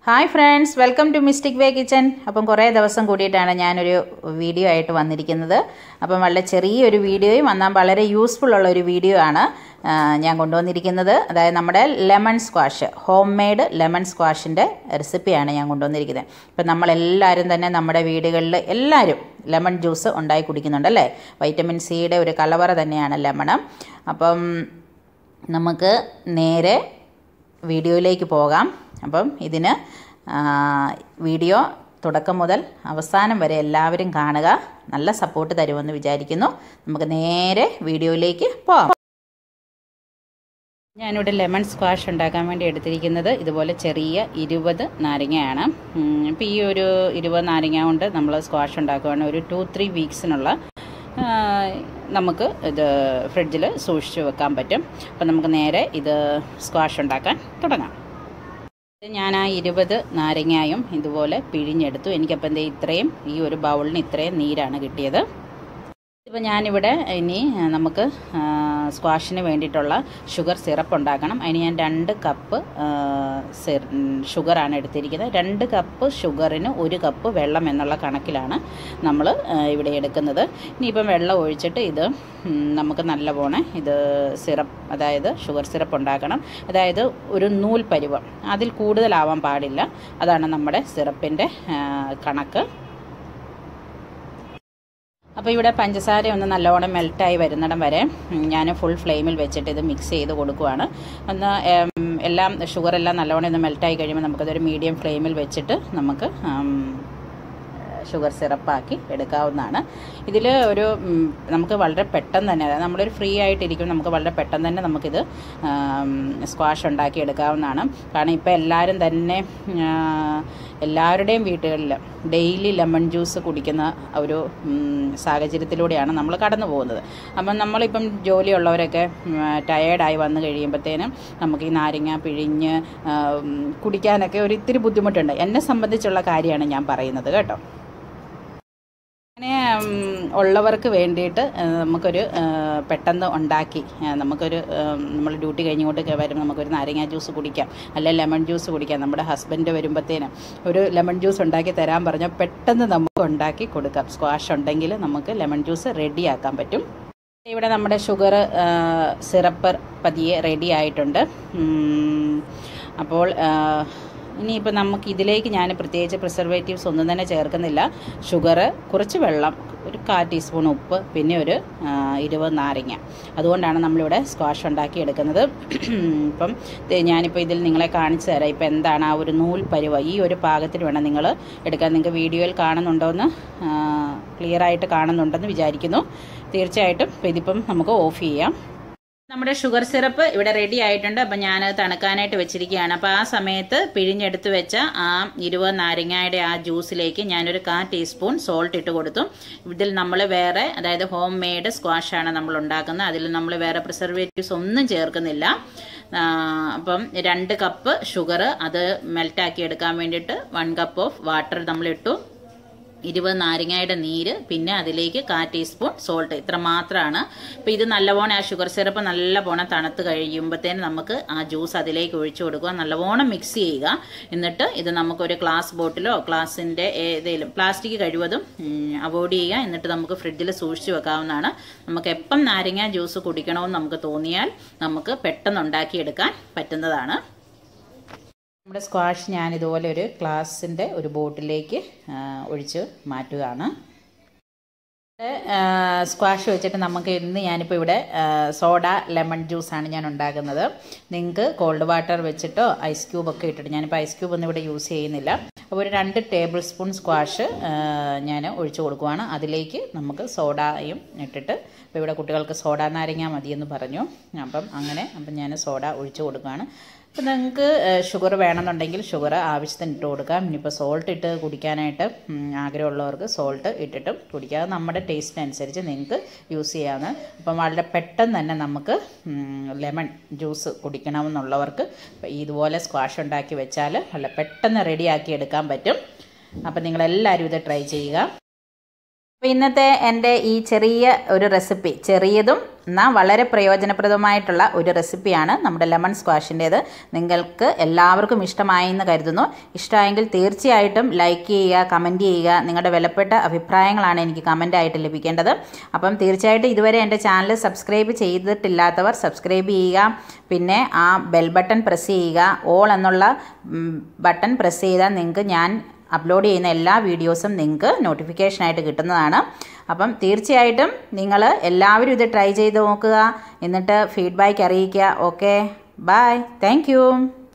hi friends welcome to mystic way kitchen അപ്പം കുറേ ദിവസം കൂടിയിട്ടാണ് ഞാനൊരു വീഡിയോ ആയിട്ട് വന്നിരിക്കുന്നത് അപ്പം വളരെ ചെറിയൊരു വീഡിയോയും എന്നാൽ വളരെ യൂസ്ഫുൾ ഉള്ള ഒരു വീഡിയോ ആണ് ആ, ഞാൻ കൊണ്ടുവന്നിരിക്കുന്നത് അതായത് നമ്മുടെ lemon squash home made lemon സ്ക്വാഷിൻ്റെ റെസിപ്പിയാണ് ഞാൻ കൊണ്ടുവന്നിരിക്കുന്നത് ഇപ്പം നമ്മളെല്ലാവരും തന്നെ നമ്മുടെ വീടുകളിൽ എല്ലാവരും ലെമൺ ജ്യൂസ് ഉണ്ടാക്കി കുടിക്കുന്നുണ്ടല്ലേ വൈറ്റമിൻ സിയുടെ ഒരു കലവറ തന്നെയാണ് ലെമൺ അപ്പം നമുക്ക് നേരെ വീഡിയോയിലേക്ക് പോകാം അപ്പം ഇതിന് ആ, വീഡിയോ തുടക്കം മുതൽ അവസാനം വരെ എല്ലാവരും കാണുക നല്ല സപ്പോർട്ട് തരുമെന്ന് വിചാരിക്കുന്നു നമുക്ക് നേരെ വീഡിയോയിലേക്ക് പോകാം ഞാനിവിടെ ലെമൺ സ്ക്വാഷ് ഉണ്ടാക്കാൻ വേണ്ടി എടുത്തിരിക്കുന്നത് ഇതുപോലെ ചെറിയ ഇരുപത് നാരങ്ങയാണ് ഇപ്പോൾ ഈ ഒരു ഇരുപത് നാരങ്ങ കൊണ്ട് നമ്മൾ സ്ക്വാഷ് ഉണ്ടാക്കുകയാണെങ്കിൽ ഒരു ടു ത്രീ വീക്സിനുള്ള ആ, നമുക്ക് ഇത് ഫ്രിഡ്ജിൽ സൂക്ഷിച്ച് വെക്കാൻ പറ്റും അപ്പം നമുക്ക് നേരെ ഇത് സ്ക്വാഷ് ഉണ്ടാക്കാൻ തുടങ്ങാം ഇത് ഞാൻ ആ ഇരുപത് നാരങ്ങായും ഇതുപോലെ പിഴിഞ്ഞെടുത്തു എനിക്കപ്പം എന്താ ഇത്രയും ഈ ഒരു ബൗളിന് ഇത്രയും നീരാണ് കിട്ടിയത് ഇപ്പോൾ ഞാനിവിടെ ഇനി ആ, നമുക്ക് ആ, സ്ക്വാഷിന് വേണ്ടിയിട്ടുള്ള ഷുഗർ സിറപ്പ് ഉണ്ടാക്കണം അതിന് ഞാൻ രണ്ട് കപ്പ് ആ, സിർ- ഉം, ഷുഗറാണ് എടുത്തിരിക്കുന്നത് രണ്ട് കപ്പ് ഷുഗറിന് ഒരു കപ്പ് വെള്ളം എന്നുള്ള കണക്കിലാണ് നമ്മൾ ആ, ഇവിടെ എടുക്കുന്നത് ഇനിയിപ്പം വെള്ളം ഒഴിച്ചിട്ട് ഇത് ഉം, നമുക്ക് നല്ലപോലെ ഇത് സിറപ്പ് അതായത് ഷുഗർ സിറപ്പ് ഉണ്ടാക്കണം അതായത് ഒരു നൂൽ പരുവം അതിൽ കൂടുതലാവാൻ പാടില്ല അതാണ് നമ്മുടെ സിറപ്പിൻ്റെ കണക്ക് അപ്പോൾ ഇവിടെ പഞ്ചസാര ഒന്ന് നല്ലോണം മെൽറ്റായി വരുന്നിടം വരെ ഞാൻ ഫുൾ ഫ്ലെയിമിൽ വെച്ചിട്ട് ഇത് മിക്സ് ചെയ്ത് കൊടുക്കുവാണ് ഒന്ന് ഏം, എല്ലാം ഷുഗർ എല്ലാം നല്ലോണം ഒന്ന് മെൽറ്റായി കഴിയുമ്പോൾ നമുക്കതൊരു മീഡിയം ഫ്ലെയിമിൽ വെച്ചിട്ട് നമുക്ക് ആം, ഷുഗർ സിറപ്പാക്കി എടുക്കാവുന്നതാണ് ഇതിൽ ഒരു ഉം, നമുക്ക് വളരെ പെട്ടെന്ന് തന്നെ അതായത് നമ്മളൊരു ഫ്രീ ആയിട്ടിരിക്കും നമുക്ക് വളരെ പെട്ടെന്ന് തന്നെ നമുക്കിത് സ്ക്വാഷ് ഉണ്ടാക്കി എടുക്കാവുന്നതാണ് കാരണം ഇപ്പോൾ എല്ലാവരും തന്നെ ആ, എല്ലാവരുടെയും വീടുകളിൽ ഡെയിലി ലെമൺ ജ്യൂസ് കുടിക്കുന്ന ഒരു ഉം, സാഹചര്യത്തിലൂടെയാണ് നമ്മൾ കടന്നു പോകുന്നത് അപ്പം നമ്മളിപ്പം ജോലിയുള്ളവരൊക്കെ ടയേർഡായി വന്നു കഴിയുമ്പോഴത്തേനും നമുക്ക് ഈ നാരങ്ങ പിഴിഞ്ഞ് ആ, ഉം, കുടിക്കാനൊക്കെ ഒരു ഇത്തിരി ബുദ്ധിമുട്ടുണ്ട് എന്നെ സംബന്ധിച്ചുള്ള കാര്യമാണ് ഞാൻ പറയുന്നത് കേട്ടോ അങ്ങനെ ഉം, ഉള്ളവർക്ക് വേണ്ടിയിട്ട് ആ, നമുക്കൊരു ആ, പെട്ടെന്ന് ഉണ്ടാക്കി ആ, നമുക്കൊരു നമ്മൾ ഡ്യൂട്ടി കഴിഞ്ഞുകൊണ്ട് വരും നമുക്കൊരു നാരങ്ങ ജ്യൂസ് കുടിക്കാം അല്ലെ ലെമൺ ജ്യൂസ് കുടിക്കാം നമ്മുടെ ഹസ്ബൻഡ് വരുമ്പോഴത്തേനും ഒരു ലെമൺ ജ്യൂസ് ഉണ്ടാക്കി തരാൻ പറഞ്ഞാൽ പെട്ടെന്ന് നമുക്ക് ഉണ്ടാക്കി കൊടുക്കാം സ്ക്വാഷ് ഉണ്ടെങ്കിൽ നമുക്ക് ലെമൺ ജ്യൂസ് റെഡിയാക്കാൻ പറ്റും ഇവിടെ നമ്മുടെ ഷുഗർ സിറപ്പ് പതിയെ റെഡി ആയിട്ടുണ്ട് ഉം, അപ്പോൾ ആ, ഇനിയിപ്പോൾ നമുക്ക് ഇതിലേക്ക് ഞാൻ പ്രത്യേകിച്ച് പ്രിസർവേറ്റീവ്സ് ഒന്നും തന്നെ ചേർക്കുന്നില്ല ഷുഗർ കുറച്ച് വെള്ളം ഒരു കാൽ ടീസ്പൂൺ ഉപ്പ് പിന്നെ ഒരു ആ, ഇരുപത് നാരങ്ങ അതുകൊണ്ടാണ് നമ്മളിവിടെ സ്ക്വാഷ് ഉണ്ടാക്കി എടുക്കുന്നത് ഇപ്പം ദേ ഞാനിപ്പോൾ ഇതിൽ നിങ്ങളെ കാണിച്ചു തരാം ഇപ്പം എന്താണ് ആ ഒരു നൂൽ പരുവ ഈ ഒരു പാകത്തിൽ വേണം നിങ്ങൾ എടുക്കാൻ നിങ്ങൾക്ക് വീഡിയോയിൽ കാണുന്നുണ്ടോയെന്ന് ക്ലിയർ ആയിട്ട് കാണുന്നുണ്ടെന്ന് വിചാരിക്കുന്നു തീർച്ചയായിട്ടും ഇപ്പം ഇതിപ്പം നമുക്ക് ഓഫ് ചെയ്യാം നമ്മുടെ ഷുഗർ സിറപ്പ് ഇവിടെ റെഡി ആയിട്ടുണ്ട് അപ്പം ഞാനത് തണുക്കാനായിട്ട് വെച്ചിരിക്കുകയാണ് അപ്പോൾ ആ സമയത്ത് പിഴിഞ്ഞെടുത്ത് വെച്ച ആ ഇരുപത് നാരങ്ങയുടെ ആ ജ്യൂസിലേക്ക് ഞാനൊരു കാ ടീസ്പൂൺ സോൾട്ട് ഇട്ട് കൊടുത്തു ഇതിൽ നമ്മൾ വേറെ അതായത് ഹോം മെയ്ഡ് സ്ക്വാഷാണ് നമ്മൾ ഉണ്ടാക്കുന്നത് അതിൽ നമ്മൾ വേറെ പ്രിസർവേറ്റീവ്സ് ഒന്നും ചേർക്കുന്നില്ല ആ, അപ്പം രണ്ട് കപ്പ് ഷുഗർ അത് മെൽറ്റാക്കി എടുക്കാൻ വേണ്ടിയിട്ട് വൺ കപ്പ് ഓഫ് വാട്ടർ നമ്മൾ ഇട്ടു ഇരുപത് നാരങ്ങയുടെ നീര് പിന്നെ അതിലേക്ക് കാ ടീസ്പൂൺ സോൾട്ട് ഇത്ര മാത്രമാണ് അപ്പോൾ ഇത് നല്ലവണ്ണം ആ ഷുഗർ സിറപ്പ് നല്ലവണ്ണം തണുത്ത് കഴിയുമ്പോഴത്തേന് നമുക്ക് ആ ജ്യൂസ് അതിലേക്ക് ഒഴിച്ചു കൊടുക്കുക നല്ലവണ്ണം മിക്സ് ചെയ്യുക എന്നിട്ട് ഇത് നമുക്കൊരു ഗ്ലാസ് ബോട്ടിലോ ഗ്ലാസിൻ്റെ ഏതെങ്കിലും പ്ലാസ്റ്റിക് കഴിവതും അവോയ്ഡ് ചെയ്യുക എന്നിട്ട് നമുക്ക് ഫ്രിഡ്ജിൽ സൂക്ഷിച്ച് വെക്കാവുന്നതാണ് നമുക്ക് എപ്പം നാരങ്ങ ജ്യൂസ് കുടിക്കണമെന്ന് നമുക്ക് തോന്നിയാൽ നമുക്ക് പെട്ടെന്ന് ഉണ്ടാക്കിയെടുക്കാൻ പറ്റുന്നതാണ് നമ്മുടെ സ്ക്വാഷ് ഞാൻ ഇതുപോലെ ഒരു ഗ്ലാസിൻ്റെ ഒരു ബോട്ടിലേക്ക് ആ, ഒഴിച്ച് മാറ്റുകയാണ് സ്ക്വാഷ് വെച്ചിട്ട് നമുക്ക് ഇന്ന് ഞാനിപ്പോൾ ഇവിടെ ആ, സോഡ ലെമൺ ജ്യൂസാണ് ഞാൻ ഉണ്ടാക്കുന്നത് നിങ്ങൾക്ക് കോൾഡ് വാട്ടർ വെച്ചിട്ടോ ഐസ് ക്യൂബ് ഒക്കെ ഇട്ടിട്ട് ഞാനിപ്പോൾ ഐസ് ക്യൂബ് ഒന്നും ഇവിടെ യൂസ് ചെയ്യുന്നില്ല അപ്പോൾ ഒരു രണ്ട് ടേബിൾ സ്പൂൺ സ്ക്വാഷ് ഞാൻ ഒഴിച്ചു കൊടുക്കുവാണ് അതിലേക്ക് നമുക്ക് സോഡയും ഇട്ടിട്ട് ഇപ്പോൾ ഇവിടെ കുട്ടികൾക്ക് സോഡ നാരങ്ങ മതിയെന്ന് പറഞ്ഞു അപ്പം അങ്ങനെ അപ്പം ഞാൻ സോഡ ഒഴിച്ചു കൊടുക്കുകയാണ് അപ്പോൾ നിങ്ങൾക്ക് ഷുഗർ വേണമെന്നുണ്ടെങ്കിൽ ഷുഗർ ആവശ്യത്തിന് ഇട്ട് കൊടുക്കാം ഇനിയിപ്പോൾ സോൾട്ട് ഇട്ട് കുടിക്കാനായിട്ട് ഉം, ആഗ്രഹമുള്ളവർക്ക് സോൾട്ട് ഇട്ടിട്ടും കുടിക്കാം അത് നമ്മുടെ ടേസ്റ്റിനനുസരിച്ച് നിങ്ങൾക്ക് യൂസ് ചെയ്യാവുന്ന അപ്പം വളരെ പെട്ടെന്ന് തന്നെ നമുക്ക് ലെമൺ ജ്യൂസ് കുടിക്കണമെന്നുള്ളവർക്ക് ഇപ്പം ഇതുപോലെ സ്ക്വാഷ് ഉണ്ടാക്കി വെച്ചാൽ വളരെ പെട്ടെന്ന് റെഡിയാക്കി എടുക്കാൻ പറ്റും അപ്പം നിങ്ങളെല്ലാവരും ഇത് ട്രൈ ചെയ്യുക ഇന്നത്തെ എൻ്റെ ഈ ചെറിയ ഒരു റെസിപ്പി ചെറിയതും എന്നാൽ വളരെ പ്രയോജനപ്രദമായിട്ടുള്ള ഒരു റെസിപ്പിയാണ് നമ്മുടെ ലെമൺ സ്ക്വാഷിൻ്റേത് നിങ്ങൾക്ക് എല്ലാവർക്കും ഇഷ്ടമായി എന്ന് കരുതുന്നു ഇഷ്ടമായെങ്കിൽ തീർച്ചയായിട്ടും ലൈക്ക് ചെയ്യുക കമൻറ്റ് ചെയ്യുക നിങ്ങളുടെ വിലപ്പെട്ട അഭിപ്രായങ്ങളാണ് എനിക്ക് കമൻ്റായിട്ട് ലഭിക്കേണ്ടത് അപ്പം തീർച്ചയായിട്ടും ഇതുവരെ എൻ്റെ ചാനൽ സബ്സ്ക്രൈബ് ചെയ്തിട്ടില്ലാത്തവർ സബ്സ്ക്രൈബ് ചെയ്യുക പിന്നെ ആ ബെൽ ബട്ടൺ പ്രസ് ചെയ്യുക ഓൾ എന്നുള്ള ബട്ടൺ പ്രസ് ചെയ്താൽ നിങ്ങൾക്ക് ഞാൻ അപ്ലോഡ് ചെയ്യുന്ന എല്ലാ വീഡിയോസും നിങ്ങൾക്ക് നോട്ടിഫിക്കേഷനായിട്ട് കിട്ടുന്നതാണ് അപ്പം തീർച്ചയായിട്ടും നിങ്ങൾ എല്ലാവരും ഇത് ട്രൈ ചെയ്ത് നോക്കുക എന്നിട്ട് ഫീഡ്ബാക്ക് അറിയിക്കുക ഓക്കെ ബൈ താങ്ക്